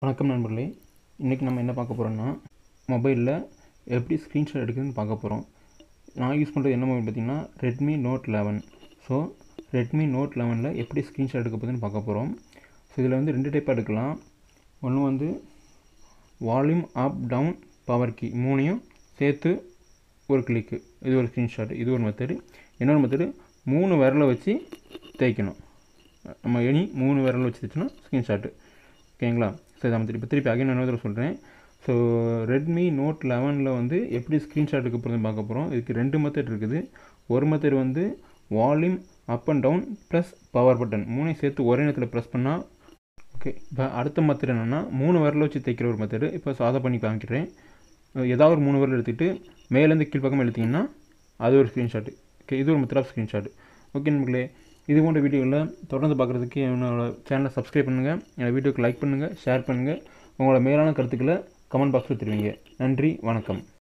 வணக்கம் நண்பர்களே இன்றைக்கி நம்ம என்ன பார்க்க போகிறோம்னா மொபைலில் எப்படி ஸ்க்ரீன்ஷாட் எடுக்குதுன்னு பார்க்க போகிறோம் நான் யூஸ் பண்ணுறது என்ன மொபைல் பார்த்திங்கன்னா Redmi note eleven so Redmi note லெவனில் எப்படி ஸ்க்ரீன்ஷாட் எடுக்க போகுதுன்னு பார்க்க போகிறோம் ஸோ இதில் வந்து ரெண்டு டைப்பாக எடுக்கலாம் ஒன்று வந்து volume up down power key மூணையும் சேர்த்து ஒரு கிளிக்கு இது ஒரு ஸ்க்ரீன்ஷாட் இது ஒரு மெத்தடு இன்னொரு மெத்தடு மூணு விரலை வச்சு தேய்க்கணும் நம்ம எனி மூணு விரல் வச்சு தேய்ச்சோன்னா ஸ்க்ரீன்ஷாட்டு ஓகேங்களா சரி நம்ம திருப்பி திருப்பி அகைன் இன்னொரு தடவை சொல்கிறேன் ஸோ ரெட்மி நோட் லெவனில் வந்து எப்படி ஸ்க்ரீன்ஷாட் எடுக்க போகிறதுன்னு பார்க்க போகிறோம் இதுக்கு ரெண்டு மெத்தட் இருக்குது ஒரு மெத்தட் வந்து volume up and down plus power button மூணையும் சேர்த்து ஒரே நேரத்தில் ப்ரெஸ் பண்ணால் ஓகே இப்போ அடுத்த மெத்தட் என்னென்னா மூணு விரல வச்சு தைக்கிற ஒரு மெத்தடு இப்போ சாதா பண்ணி காமிக்கிறேன் ஏதாவது ஒரு மூணு விரல் எடுத்துக்கிட்டு மேலேருந்து கீழ்ப்பக்கம் எடுத்திங்கன்னா அது ஒரு ஸ்க்ரீன்ஷாட்டு ஓகே இது ஒரு மெத்தட் ஆஃப் ஸ்க்ரீன்ஷாட் ஓகே நண்பர்களே இது போன்ற வீடியோவில் தொடர்ந்து பார்க்குறதுக்கு என்னோட சேனலை சப்ஸ்கிரைப் பண்ணுங்கள் என்னோடய வீடியோக்கு லைக் பண்ணுங்கள் ஷேர் பண்ணுங்கள் உங்களோட மேலான கருத்துக்களை கமெண்ட் பாக்ஸில் தெரிவிங்க நன்றி வணக்கம்